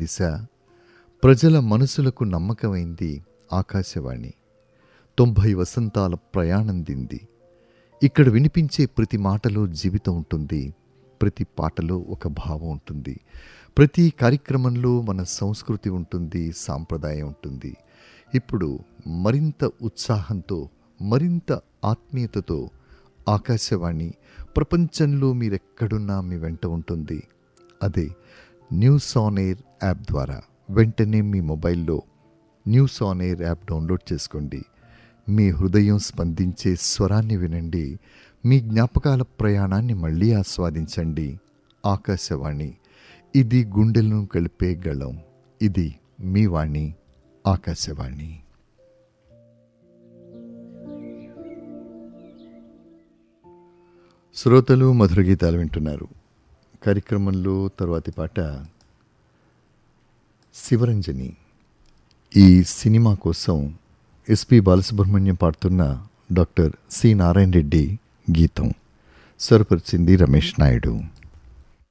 దిశ ప్రజల మనసులకు నమ్మకమైంది ఆకాశవాణి తొంభై వసంతాల ప్రయాణం దింది ఇక్కడ వినిపించే ప్రతి మాటలో జీవితం ఉంటుంది ప్రతి పాటలో ఒక భావం ఉంటుంది ప్రతి కార్యక్రమంలో మన సంస్కృతి ఉంటుంది సాంప్రదాయం ఉంటుంది ఇప్పుడు మరింత ఉత్సాహంతో మరింత ఆత్మీయతతో ఆకాశవాణి ప్రపంచంలో మీరెక్కడున్నా మీ వెంట ఉంటుంది అదే న్యూస్ ఆన్ ఎయిర్ యాప్ ద్వారా వెంటనే మీ మొబైల్లో news on air app download చేసుకోండి మీ హృదయం స్పందించే స్వరాన్ని వినండి మీ జ్ఞాపకాల ప్రయాణాన్ని మళ్ళీ ఆస్వాదించండి ఆకాశవాణి ఇది గుండెలను కలిపే గళం ఇది మీ వాణి ఆకాశవాణి శ్రోతలు మధుర గీతాలు వింటున్నారు కార్యక్రమంలో తర్వాతి పాట శివరంజని ఈ సినిమా కోసం ఎస్పి బాలసుబ్రహ్మణ్యం పాడుతున్న డాక్టర్ సి నారాయణ రెడ్డి గీతం స్వరపరిచింది రమేష్ నాయుడు